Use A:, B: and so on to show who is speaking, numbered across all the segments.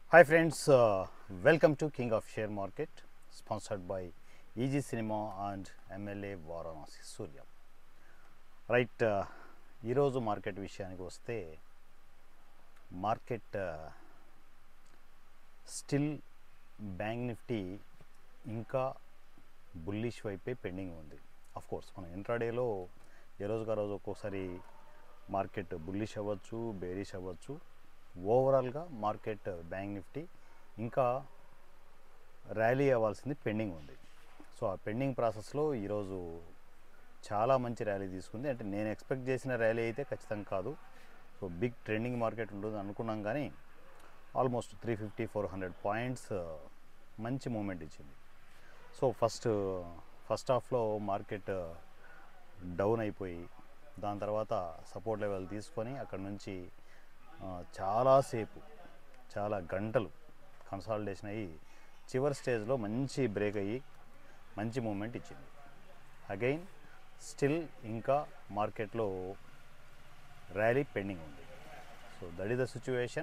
A: Hi friends, uh, welcome to King of Share Market, sponsored by EG Cinema and MLA Varanasi Surya. Right ఈరోజు market విషయానికి వస్తే market still bank Nifty ఇంకా bullish వైపే pending ఉంది of course మనం ఇంట్రాడేలో ఏ రోజుగా రోజు ఒక్కోసారి మార్కెట్ బుల్లిష్ అవ్వచ్చు బేరిష్ అవ్వచ్చు ఓవరాల్గా మార్కెట్ బ్యాంక్ నిఫ్టీ ఇంకా ర్యాలీ అవ్వాల్సింది పెండింగ్ ఉంది సో ఆ పెండింగ్ ప్రాసెస్లో ఈరోజు చాలా మంచి ర్యాలీ తీసుకుంది అంటే నేను ఎక్స్పెక్ట్ చేసిన ర్యాలీ అయితే ఖచ్చితంగా కాదు సో బిగ్ ట్రెండింగ్ మార్కెట్ ఉంటుంది అనుకున్నాం కానీ almost three fifty four hundred points మంచి మూమెంట్ ఇచ్చింది సో ఫస్ట్ ఫస్ట్ హాఫ్లో మార్కెట్ డౌన్ అయిపోయి దాని తర్వాత సపోర్ట్ లెవెల్ తీసుకొని అక్కడ నుంచి ఆ, చాలాసేపు చాలా గంటలు కన్సాలిడేషన్ అయ్యి చివరి స్టేజ్లో మంచి బ్రేక్ అయ్యి మంచి మూమెంట్ ఇచ్చింది అగైన్ స్టిల్ ఇంకా మార్కెట్లో ర్యాలీ పెండింగ్ ఉంది so that is the situation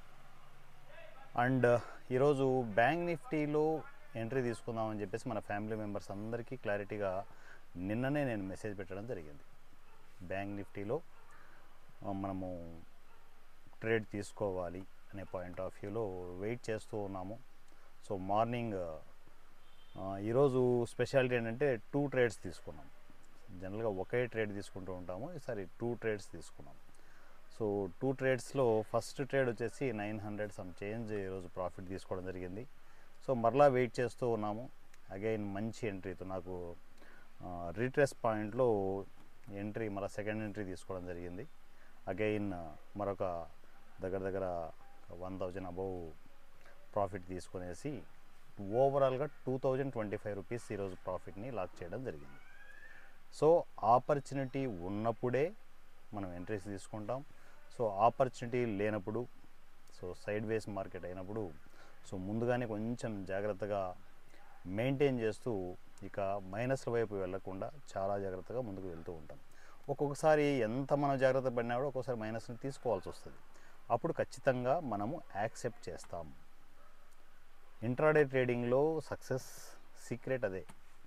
A: and ఈరోజు బ్యాంక్ నిఫ్టీలో ఎంట్రీ తీసుకుందామని చెప్పేసి మన ఫ్యామిలీ మెంబర్స్ అందరికీ క్లారిటీగా నిన్ననే నేను మెసేజ్ పెట్టడం జరిగింది బ్యాంక్ నిఫ్టీలో ఆ, మనము ట్రేడ్ తీసుకోవాలి అనే పాయింట్ ఆఫ్ వ్యూలో వెయిట్ చేస్తూ ఉన్నాము సో మార్నింగ్ ఆ, ఈరోజు స్పెషాలిటీ ఏంటంటే టూ ట్రేడ్స్ తీసుకున్నాం జనరల్గా ఒకే ట్రేడ్ తీసుకుంటూ ఉంటాము ఈసారి టూ ట్రేడ్స్ తీసుకున్నాం సో టూ ట్రేడ్స్లో ఫస్ట్ ట్రేడ్ వచ్చేసి నైన్ హండ్రెడ్ సమ్ చేంజ్ ఈరోజు ప్రాఫిట్ తీసుకోవడం జరిగింది సో మరలా వెయిట్ చేస్తూ ఉన్నాము అగైన్ మంచి ఎంట్రీతో నాకు రీట్రెస్ పాయింట్లో ఎంట్రీ మళ్ళీ సెకండ్ ఎంట్రీ తీసుకోవడం జరిగింది అగైన్ మరొక దగ్గర దగ్గర వన్ థౌజండ్ అబౌవ్ ప్రాఫిట్ తీసుకునేసి ఓవరాల్గా two thousand twenty five rupees ఈరోజు ప్రాఫిట్ని లాక్ చేయడం జరిగింది సో ఆపర్చునిటీ ఉన్నప్పుడే మనం ఎంట్రీస్ తీసుకుంటాం సో ఆపర్చునిటీ లేనప్పుడు సో సైడ్ వేస్ మార్కెట్ అయినప్పుడు సో ముందుగానే కొంచెం జాగ్రత్తగా మెయింటైన్ చేస్తూ ఇక మైనస్ల వైపు వెళ్లకుండా చాలా జాగ్రత్తగా ముందుకు వెళ్తూ ఉంటాం ఒక్కొక్కసారి ఎంత మనం జాగ్రత్త పడినా కూడా ఒక్కొక్కసారి మైనస్ని తీసుకోవాల్సి వస్తుంది అప్పుడు ఖచ్చితంగా మనము యాక్సెప్ట్ చేస్తాం ఇంట్రాడే ట్రేడింగ్లో సక్సెస్ సీక్రెట్ అదే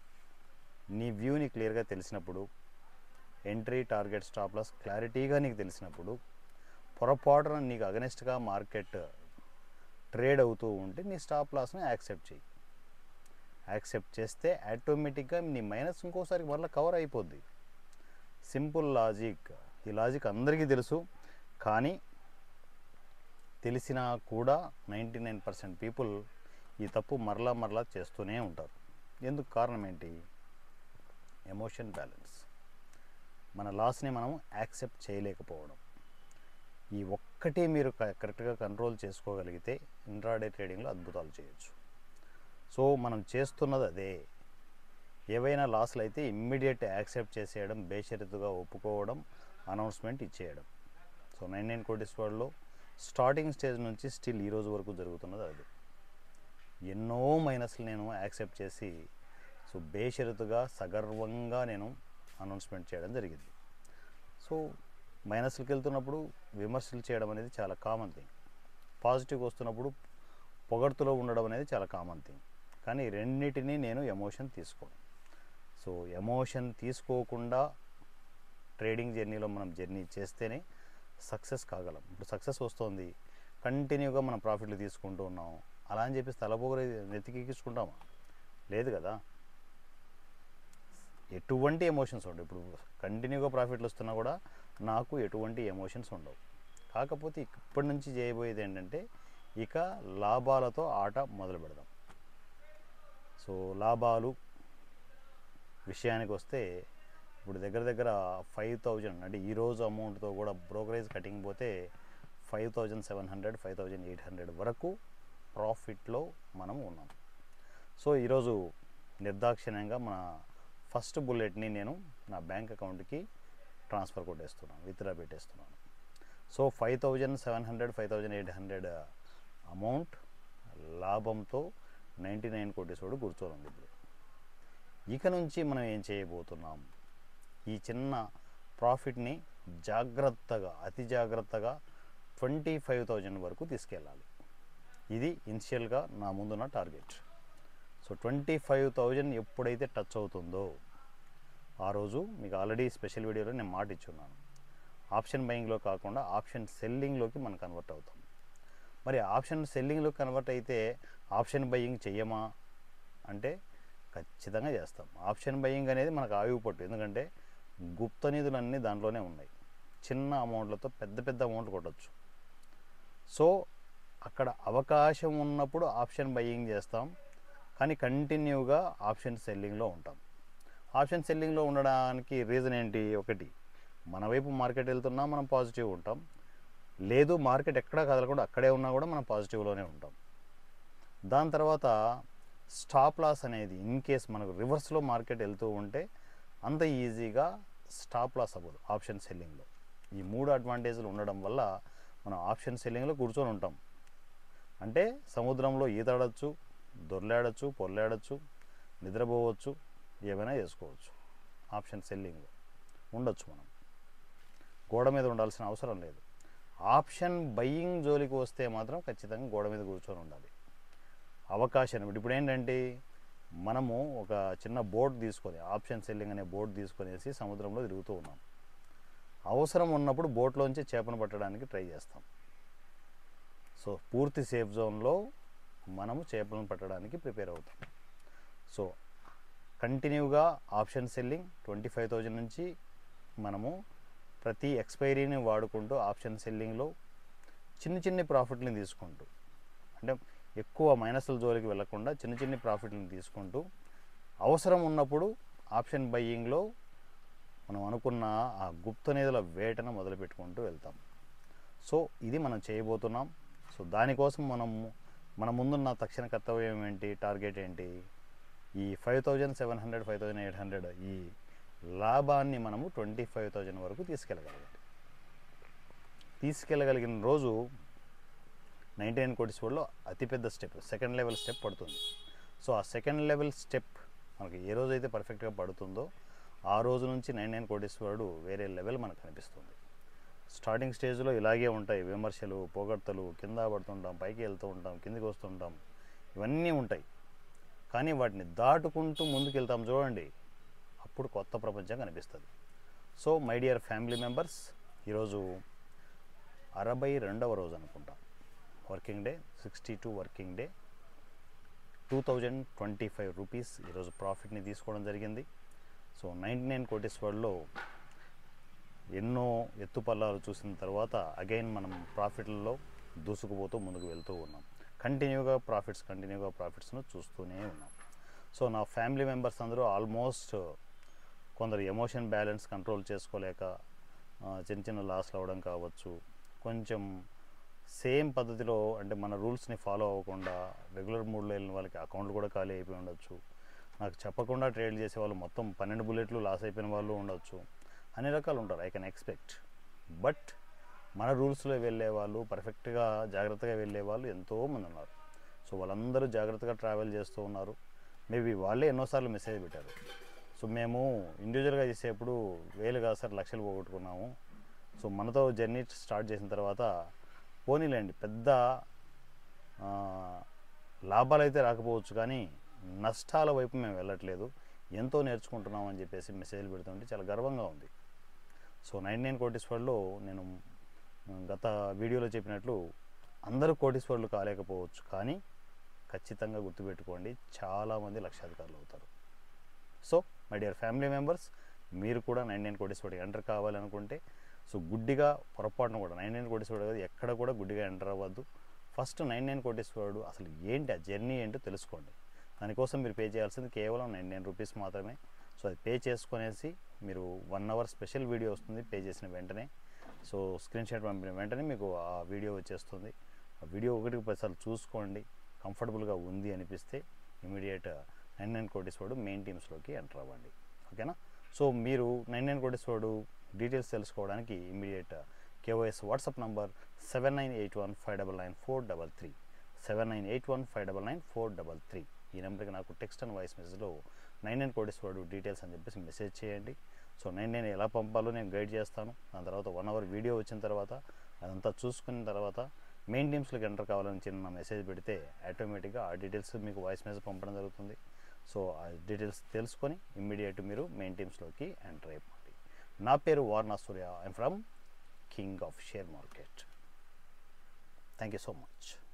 A: నీ వ్యూని క్లియర్గా తెలిసినప్పుడు ఎంట్రీ టార్గెట్ స్టాప్ లాస్ క్లారిటీగా నీకు తెలిసినప్పుడు పొరపాటున నీకు అగనెస్ట్గా మార్కెట్ ట్రేడ్ అవుతూ ఉంటే నీ స్టాప్ లాస్ని యాక్సెప్ట్ చేయి యాక్సెప్ట్ చేస్తే ఆటోమేటిక్గా నీ మైనస్ ఇంకోసారి మళ్ళీ కవర్ అయిపోద్ది సింపుల్ లాజిక్ ఈ లాజిక్ అందరికీ తెలుసు కానీ తెలిసినా కూడా నైంటీ నైన్ పర్సెంట్ పీపుల్ ఈ తప్పు మరలా మరలా చేస్తూనే ఉంటారు ఎందుకు కారణం ఏంటి ఎమోషన్ బ్యాలెన్స్ మన లాస్ని మనం యాక్సెప్ట్ చేయలేకపోవడం ఈ ఒక్కటి మీరు క- కరెక్ట్గా కంట్రోల్ చేసుకోగలిగితే ఇంట్రాడే ట్రేడింగ్లో అద్భుతాలు చేయొచ్చు సో మనం చేస్తున్నది అదే ఏవైనా లాస్లు అయితే ఇమ్మీడియట్ యాక్సెప్ట్ చేసేయడం బేషరతుగా ఒప్పుకోవడం అనౌన్స్మెంట్ ఇచ్చేయడం సో నైన్ నైన్ కోటీస్ వరల్డ్లో స్టార్టింగ్ స్టేజ్ నుంచి స్టిల్ ఈ రోజు వరకు జరుగుతున్నది అది ఎన్నో మైనస్లు నేను యాక్సెప్ట్ చేసి సో బేషరతుగా సగర్వంగా నేను అనౌన్స్మెంట్ చేయడం జరిగింది సో మైనస్లకు వెళ్తున్నప్పుడు విమర్శలు చేయడం అనేది చాలా కామన్ థింగ్ పాజిటివ్ వస్తున్నప్పుడు పొగడ్తులో ఉండడం అనేది చాలా కామన్ థింగ్ కానీ రెండింటినీ నేను ఎమోషన్ తీసుకోను సో ఎమోషన్ తీసుకోకుండా ట్రేడింగ్ జర్నీలో మనం జర్నీ చేస్తేనే సక్సెస్ కాగలం ఇప్పుడు సక్సెస్ వస్తుంది కంటిన్యూగా మనం ప్రాఫిట్లు తీసుకుంటూ ఉన్నాం అలా అని చెప్పి తలపోగరి నెత్తికెక్కించుకుంటామా లేదు కదా ఎటువంటి ఎమోషన్స్ ఉండవు ఇప్పుడు కంటిన్యూగా ప్రాఫిట్లు వస్తున్నా కూడా నాకు ఎటువంటి ఎమోషన్స్ ఉండవు కాకపోతే ఇప్పటి నుంచి చేయబోయేది ఏంటంటే ఇక లాభాలతో ఆట మొదలు పెడదాం సో లాభాలు విషయానికి వస్తే ఇప్పుడు దగ్గర దగ్గర ఫైవ్ థౌజండ్ అంటే ఈరోజు అమౌంట్తో కూడా బ్రోకరేజ్ కటింగ్ పోతే five thousand seven hundred five thousand eight hundred వరకు ప్రాఫిట్లో మనం ఉన్నాం సో ఈరోజు నిర్దాక్షిణ్యంగా మన ఫస్ట్ బుల్లెట్ని నేను నా బ్యాంక్ అకౌంట్కి ట్రాన్స్ఫర్ కొట్టేస్తున్నాను విత్డ్రా పెట్టేస్తున్నాను so five thousand seven hundred five thousand eight hundred amount లాభంతో నైంటీ నైన్ కోటీసోడు కూర్చోనుంది ఇప్పుడు ఇక నుంచి మనం ఏం చేయబోతున్నాం ఈ చిన్న ప్రాఫిట్ని జాగ్రత్తగా అతి జాగ్రత్తగా ట్వంటీ ఫైవ్ థౌజండ్ వరకు తీసుకెళ్ళాలి ఇది ఇనిషియల్గా నా ముందున్న target so twenty five thousand ఎప్పుడైతే టచ్ అవుతుందో ఆ రోజు మీకు ఆల్రెడీ స్పెషల్ వీడియోలో నేను మాట ఇచ్చున్నాను ఆప్షన్ బయింగ్లో కాకుండా ఆప్షన్ సెల్లింగ్లోకి మనం కన్వర్ట్ అవుతాం మరి ఆప్షన్ సెల్లింగ్లో కన్వర్ట్ అయితే ఆప్షన్ బయింగ్ చెయ్యమా అంటే ఖచ్చితంగా చేస్తాం ఆప్షన్ బయింగ్ అనేది మనకు ఆయువు పట్టు ఎందుకంటే గుప్త నిధులన్నీ దాంట్లోనే ఉన్నాయి చిన్న అమౌంట్లతో పెద్ద పెద్ద అమౌంట్లు కొట్టచ్చు సో అక్కడ అవకాశం ఉన్నప్పుడు ఆప్షన్ బయ్యింగ్ చేస్తాం కానీ కంటిన్యూగా ఆప్షన్ సెల్లింగ్లో ఉంటాం ఆప్షన్ సెల్లింగ్లో ఉండడానికి రీజన్ ఏంటి ఒకటి మన వైపు మార్కెట్ వెళ్తున్నా మనం పాజిటివ్ ఉంటాం లేదు మార్కెట్ ఎక్కడా కదలకుండా అక్కడే ఉన్నా కూడా మనం పాజిటివ్లోనే ఉంటాం దాని తర్వాత స్టాప్ లాస్ అనేది ఇన్ కేస్ మనకు రివర్స్లో మార్కెట్ వెళ్తూ ఉంటే అంత ఈజీగా స్టాప్ లాస్ అవ్వదు ఆప్షన్ సెల్లింగ్లో ఈ మూడు అడ్వాంటేజ్లు ఉండడం వల్ల మనం ఆప్షన్ సెల్లింగ్లో కూర్చొని ఉంటాం అంటే సముద్రంలో ఈతాడచ్చు దొర్లాడచ్చు పొర్లాడచ్చు నిద్రపోవచ్చు ఏమైనా చేసుకోవచ్చు ఆప్షన్ సెల్లింగ్లో ఉండొచ్చు మనం గోడ మీద ఉండాల్సిన అవసరం లేదు ఆప్షన్ బయ్యింగ్ జోలికి వస్తే మాత్రం ఖచ్చితంగా గోడ మీద కూర్చొని ఉండాలి అవకాశం ఇప్పుడు ఏంటంటే మనము ఒక చిన్న బోట్ తీసుకొని ఆప్షన్ సెల్లింగ్ అనే బోట్ తీసుకొనేసి సముద్రంలో తిరుగుతూ ఉన్నాం అవసరం ఉన్నప్పుడు బోట్లోంచి చేపను పట్టడానికి ట్రై చేస్తాం సో పూర్తి సేఫ్ జోన్లో మనము చేపలను పట్టడానికి ప్రిపేర్ అవుతాం సో కంటిన్యూగా option selling twenty five thousand నుంచి మనము ప్రతి ఎక్స్పైరీని వాడుకుంటూ ఆప్షన్ సెల్లింగ్లో చిన్న చిన్ని ప్రాఫిట్ని తీసుకుంటూ అంటే ఎక్కువ మైనస్ల జోలికి వెళ్లకుండా చిన్న చిన్న ప్రాఫిట్ని తీసుకుంటూ అవసరం ఉన్నప్పుడు ఆప్షన్ బయ్యింగ్లో మనం అనుకున్న ఆ గుప్త నిధుల వేటను మొదలుపెట్టుకుంటూ వెళ్తాం సో ఇది మనం చేయబోతున్నాం సో దానికోసం మనం మన ముందున్న తక్షణ కర్తవ్యం ఏంటి టార్గెట్ ఏంటి ఈ five thousand seven hundred five thousand eight hundred ఈ లాభాన్ని మనము ట్వంటీ ఫైవ్ థౌజండ్ వరకు తీసుకెళ్ళగలగాలి తీసుకెళ్ళగలిగిన రోజు నైంటీ నైన్ కోటీస్ వరల్డ్లో అతిపెద్ద స్టెప్ సెకండ్ లెవెల్ స్టెప్ పడుతుంది సో ఆ సెకండ్ లెవెల్ స్టెప్ మనకి ఏ రోజు అయితే పర్ఫెక్ట్గా పడుతుందో ఆ రోజు నుంచి నైన్ నైన్ కోటీశ్వరుడు వేరే లెవెల్ మనకు కనిపిస్తుంది స్టార్టింగ్ స్టేజ్లో ఇలాగే ఉంటాయి విమర్శలు పొగడ్తలు కింద పడుతుంటాం పైకి వెళ్తూ ఉంటాం కిందికి వస్తుంటాం ఇవన్నీ ఉంటాయి కానీ వాటిని దాటుకుంటూ ముందుకు వెళ్తాం చూడండి అప్పుడు కొత్త ప్రపంచం కనిపిస్తుంది so my dear family members ఈరోజు అరవై రెండవ రోజు అనుకుంటాం working day sixty two working day two thousand twenty five rupees ఈరోజు ప్రాఫిట్ని తీసుకోవడం జరిగింది సో నైంటీ నైన్ కోటీశ్వర్లో ఎన్నో ఎత్తుపల్లాలు చూసిన తర్వాత అగైన్ మనం ప్రాఫిట్లలో దూసుకుపోతూ ముందుకు వెళ్తూ ఉన్నాం కంటిన్యూగా ప్రాఫిట్స్ కంటిన్యూగా ప్రాఫిట్స్ను చూస్తూనే ఉన్నాం సో నా ఫ్యామిలీ మెంబర్స్ అందరూ ఆల్మోస్ట్ కొందరు ఎమోషన్ బ్యాలెన్స్ కంట్రోల్ చేసుకోలేక ఆ, చిన్న చిన్న లాస్లు అవ్వడం కావచ్చు కొంచెం సేమ్ పద్ధతిలో అంటే మన రూల్స్ని ఫాలో అవ్వకుండా రెగ్యులర్ మూడ్లో వెళ్ళిన వాళ్ళకి అకౌంట్లు కూడా ఖాళీ అయిపోయి ఉండొచ్చు నాకు చెప్పకుండా ట్రేడ్ చేసే వాళ్ళు మొత్తం పన్నెండు బుల్లెట్లు లాస్ అయిపోయిన వాళ్ళు ఉండొచ్చు అన్ని రకాలు ఉంటారు ఐ కెన్ ఎక్స్పెక్ట్ బట్ మన రూల్స్లో వెళ్ళే వాళ్ళు పర్ఫెక్ట్గా జాగ్రత్తగా వెళ్ళే వాళ్ళు ఎంతోమంది ఉన్నారు సో వాళ్ళందరూ జాగ్రత్తగా ట్రావెల్ చేస్తూ ఉన్నారు మేబీ వాళ్ళే ఎన్నోసార్లు మెసేజ్ పెట్టారు సో మేము ఇండివిజువల్గా చేసేప్పుడు వేలు కాదు సార్ లక్షలు పోగొట్టుకున్నాము సో మనతో జర్నీ స్టార్ట్ చేసిన తర్వాత పోనీలేండి పెద్ద ఆ, లాభాలు అయితే రాకపోవచ్చు కానీ నష్టాల వైపు మేము వెళ్ళట్లేదు ఎంతో నేర్చుకుంటున్నాం అని చెప్పేసి మెసేజ్లు పెడుతుంటే చాలా గర్వంగా ఉంది సో నైన్ నైన్ కోటీశ్వర్లో నేను మ్, గత వీడియోలో చెప్పినట్లు అందరూ కోటీశ్వర్లు కాలేకపోవచ్చు కానీ ఖచ్చితంగా గుర్తుపెట్టుకోండి చాలామంది లక్షాధికారులు అవుతారు so my dear family members మీరు కూడా నైన్ నైన్ కోటీశ్వరుడికి ఎంటర్ కావాలనుకుంటే సో గుడ్డిగా పొరపాటున కూడా నైన్ నైన్ కోటీశ్వరుడు కాదు ఎక్కడ కూడా గుడ్డిగా ఎంటర్ అవ్వద్దు ఫస్ట్ నైన్ నైన్ కోటీశ్వరుడు అసలు ఏంటి ఆ జర్నీ ఏంటో తెలుసుకోండి దానికోసం మీరు పే చేయాల్సింది కేవలం నైన్ నైన్ రూపీస్ మాత్రమే సో అది పే చేసుకునేసి మీరు వన్ అవర్ స్పెషల్ వీడియో వస్తుంది పే చేసిన వెంటనే సో స్క్రీన్ షాట్ పంపిన వెంటనే మీకు ఆ వీడియో వచ్చేస్తుంది ఆ వీడియో ఒకటికి పదిసార్లు చూసుకోండి కంఫర్టబుల్గా ఉంది అనిపిస్తే ఇమీడియట్ నైన్ నైన్ కోటీశ్వరుడు మెయిన్ టీమ్స్లోకి ఎంటర్ అవ్వండి ఓకేనా సో మీరు నైన్ నైన్ కోటీశ్వరుడు డీటెయిల్స్ తెలుసుకోవడానికి immediate KYS WhatsApp number seven nine eight one five double nine four double three seven nine eight one five double nine four double three ఈ నెంబర్కి నాకు టెక్స్ట్ అండ్ వాయిస్ మెసేజ్లో nine nine కోటీశ్వరుడు details అని చెప్పేసి message చేయండి so nine nine ఎలా పంపాలో నేను గైడ్ చేస్తాను దాని తర్వాత వన్ అవర్ వీడియో వచ్చిన తర్వాత అదంతా చూసుకున్న తర్వాత మెయిన్ టీమ్స్లోకి ఎంటర్ కావాలని చిన్న మెసేజ్ పెడితే ఆటోమేటిక్గా ఆ డీటెయిల్స్ మీకు వాయిస్ మెసేజ్ పంపడం జరుగుతుంది సో ఆ డీటెయిల్స్ తెలుసుకొని ఇమ్మీడియట్ మీరు మెయిన్ టీమ్స్లోకి ఎంటర్ అయిపోండి నా పేరు Varna Surya I'm from king of share market thank you so much